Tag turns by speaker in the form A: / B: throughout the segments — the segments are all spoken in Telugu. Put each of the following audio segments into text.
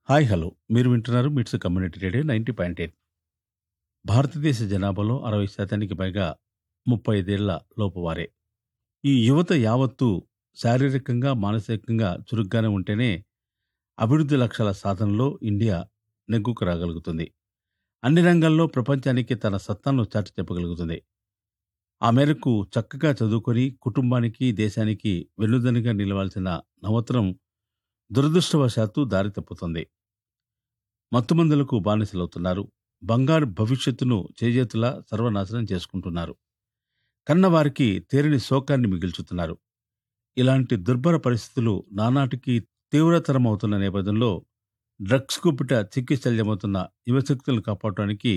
A: హాయ్ హలో మీరు వింటున్నారు MITS community radio ninety point eight భారతదేశ జనాభాలో అరవై శాతానికి పైగా ముప్పై ఐదేళ్ల లోపు వారే ఈ యువత యావత్తు శారీరకంగా మానసికంగా చురుగ్గానే ఉంటేనే అభివృద్ధి లక్ష్యాల సాధనలో ఇండియా నెగ్గుకు రాగలుగుతుంది అన్ని రంగాల్లో ప్రపంచానికి తన సత్తాను చాటి చెప్పగలుగుతుంది ఆ మేరకు చక్కగా చదువుకొని కుటుంబానికి దేశానికి వెన్నుదనిగా నిలవాల్సిన నవతరం దురదృష్టవశాత్తు దారి తప్పుతుంది మత్తుమందులకు బానిసలవుతున్నారు బంగారు భవిష్యత్తును చేజేతులా సర్వనాశనం చేసుకుంటున్నారు కన్నవారికి తేరిని శోకాన్ని మిగిల్చుతున్నారు ఇలాంటి దుర్భర పరిస్థితులు నానాటికి తీవ్రతరమవుతున్న నేపథ్యంలో డ్రగ్స్ కుపిట చికిత్సల్యమవుతున్న యువశక్తులను కాపాడటానికి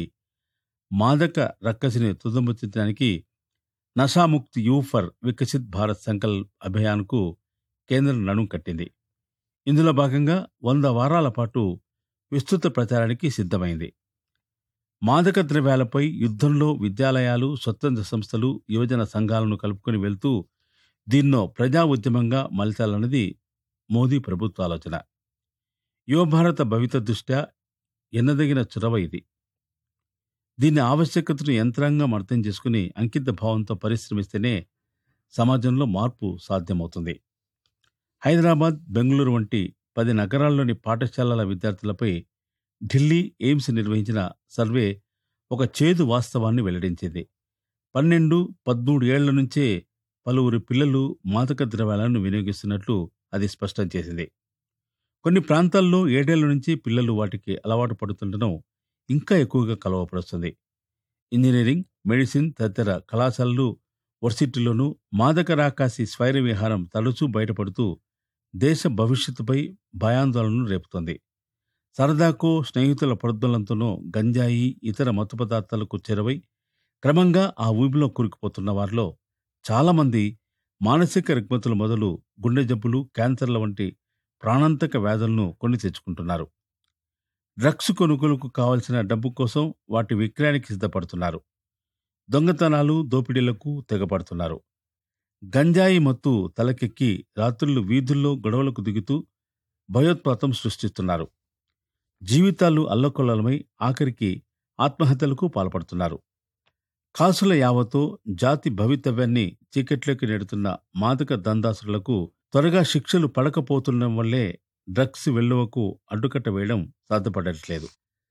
A: మాదక రక్కసిని తుదముచ్చడానికి నషాముక్తి యూ ఫర్ వికసిత్ భారత్ సంకల్ప్ అభియాన్కు కేంద్రం నడుం కట్టింది ఇందులో భాగంగా వంద వారాల పాటు విస్తృత ప్రచారానికి సిద్ధమైంది మాదక ద్రవ్యాలపై యుద్ధంలో విద్యాలయాలు స్వతంత్ర సంస్థలు యువజన సంఘాలను కలుపుకొని వెళ్తూ దీన్నో ప్రజా ఉద్యమంగా మలచాలన్నది మోదీ ప్రభుత్వ ఆలోచన యువభారత భవిత దృష్ట్యా ఎన్నదగిన చొరవ ఇది దీని ఆవశ్యకతను యంత్రాంగం అర్థం చేసుకుని అంకిత భావంతో పరిశ్రమిస్తేనే సమాజంలో మార్పు సాధ్యమవుతుంది హైదరాబాద్ బెంగళూరు వంటి పది నగరాల్లోని పాఠశాలల విద్యార్థులపై ఢిల్లీ ఎయిమ్స్ నిర్వహించిన సర్వే ఒక చేదు వాస్తవాన్ని వెల్లడించింది పన్నెండు పదమూడు ఏళ్ల నుంచే పలువురు పిల్లలు మాదక ద్రవ్యాలను వినియోగిస్తున్నట్లు అది స్పష్టం చేసింది కొన్ని ప్రాంతాల్లో ఏడేళ్ల నుంచి పిల్లలు వాటికి అలవాటు పడుతుండడం ఇంకా ఎక్కువగా కలవపరుస్తుంది ఇంజనీరింగ్ మెడిసిన్ తదితర కళాశాలలు వర్సిటీలోనూ మాదక రాకాసి స్వైర విహారం తరచూ బయటపడుతూ దేశ భవిష్యత్తుపై భయాందోళనను రేపుతోంది సరదాకో స్నేహితుల పడుదలంతోనో గంజాయి ఇతర మత్తు పదార్థాలకు చెరవై క్రమంగా ఆ ఊబిలో కూరుకుపోతున్న వారిలో చాలామంది మానసిక రుగ్మతులు మొదలు గుండె జబ్బులు క్యాన్సర్ల వంటి ప్రాణాంతక వ్యాధులను కొని తెచ్చుకుంటున్నారు డ్రగ్స్ కొనుగోలుకు కావలసిన డబ్బు కోసం వాటి విక్రయానికి సిద్ధపడుతున్నారు దొంగతనాలు దోపిడీలకు తెగపడుతున్నారు గంజాయి మత్తు తలకెక్కి రాత్రులు వీధుల్లో గొడవలకు దిగుతూ భయోత్పాతం సృష్టిస్తున్నారు జీవితాలు అల్లకొల్లలమై ఆఖరికి ఆత్మహత్యలకు పాల్పడుతున్నారు కాసుల యావతో జాతి భవితవ్యాన్ని చీకట్లోకి నెడుతున్న మాదక దందాసులకు త్వరగా శిక్షలు పడకపోతుండడం వల్లే డ్రగ్స్ వెల్లువకు అడ్డుకట్ట వేయడం సాధ్యపడట్లేదు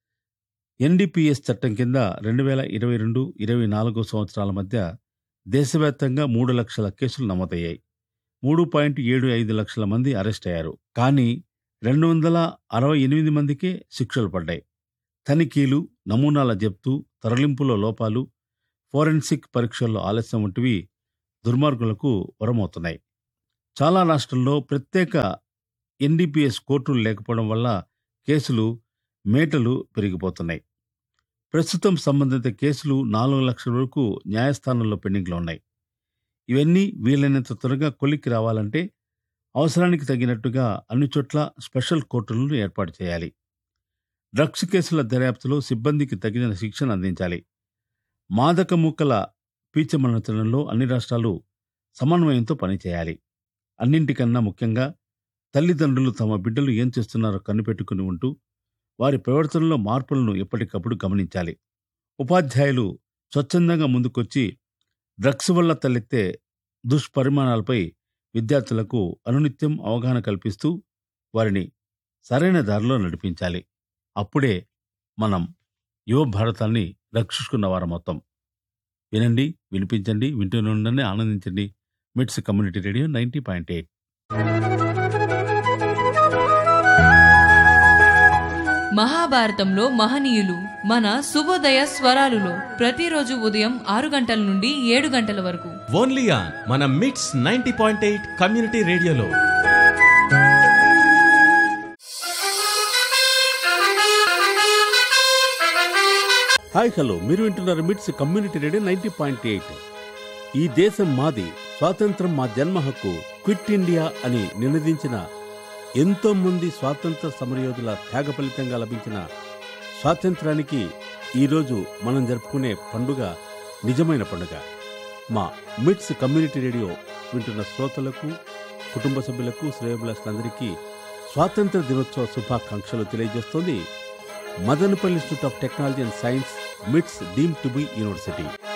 A: ఎన్డీపీఎస్ చట్టం కింద రెండు వేల ఇరవై రెండు ఇరవై నాలుగో సంవత్సరాల మధ్య దేశవ్యాప్తంగా మూడు లక్షల కేసులు నమోదయ్యాయి మూడు పాయింట్ ఏడు ఐదు లక్షల మంది అరెస్ట్ అయ్యారు కానీ రెండు వందల అరవై ఎనిమిది మందికే శిక్షలు పడ్డాయి తనిఖీలు నమూనాల జప్తు తరలింపులో లోపాలు ఫోరెన్సిక్ పరీక్షల్లో ఆలస్యం వంటివి దుర్మార్గులకు వరమవుతున్నాయి చాలా రాష్ట్రాల్లో ప్రత్యేక ఎన్డీపీఎస్ కోర్టులు లేకపోవడం వల్ల కేసులు మేటలు పెరిగిపోతున్నాయి ప్రస్తుతం సంబంధిత కేసులు నాలుగు లక్షల వరకు న్యాయస్థానంలో పెండింగ్లో ఉన్నాయి ఇవన్నీ వీలైనంత త్వరగా కొలిక్కి రావాలంటే అవసరానికి తగినట్టుగా అన్ని చోట్ల స్పెషల్ కోర్టులను ఏర్పాటు చేయాలి డ్రగ్స్ కేసుల దర్యాప్తులో సిబ్బందికి తగిన శిక్షణ అందించాలి మాదక ముక్కల పీచమనతనంలో అన్ని రాష్ట్రాలు సమన్వయంతో పనిచేయాలి అన్నింటికన్నా ముఖ్యంగా తల్లిదండ్రులు తమ బిడ్డలు ఏం చేస్తున్నారో కనిపెట్టుకుని ఉంటూ వారి ప్రవర్తనలో మార్పులను ఎప్పటికప్పుడు గమనించాలి ఉపాధ్యాయులు స్వచ్ఛందంగా ముందుకొచ్చి డ్రగ్స్ వల్ల తలెత్తే దుష్పరిమాణాలపై విద్యార్థులకు అనునిత్యం అవగాహన కల్పిస్తూ వారిని సరైన దారిలో నడిపించాలి అప్పుడే మనం యువ భారతాన్ని రక్షించుకున్న వారం మొత్తం వినండి వినిపించండి వింటూనే ఉండండి ఆనందించండి MITS community radio ninety point eight
B: మహాభారతంలో మహనీయులు మన శుభోదయ స్వరాలులో ప్రతిరోజు ఉదయం ఆరు గంటల నుండి ఏడు గంటల వరకు
C: ఓన్లీ ఆన్ మన MITS ninety point eight community రేడియోలో
A: హాయ్ హలో మీరు వింటున్నారు MITS community radio ninety point eight ఈ దేశం మాది స్వాతంత్రం మా జన్మ హక్కు క్విట్ ఇండియా అని నినదించిన ఎంతో మంది స్వాతంత్ర సమరయోధుల త్యాగ ఫలితంగా లభించిన స్వాతంత్రానికి ఈరోజు మనం జరుపుకునే పండుగ నిజమైన పండుగ మా మిట్స్ కమ్యూనిటీ రేడియో వింటున్న శ్రోతలకు కుటుంబ సభ్యులకు శ్రేయభిలాషులందరికీ స్వాతంత్ర దినోత్సవ శుభాకాంక్షలు తెలియజేస్తోంది Madanapalle institute of technology and science MITS deem to be university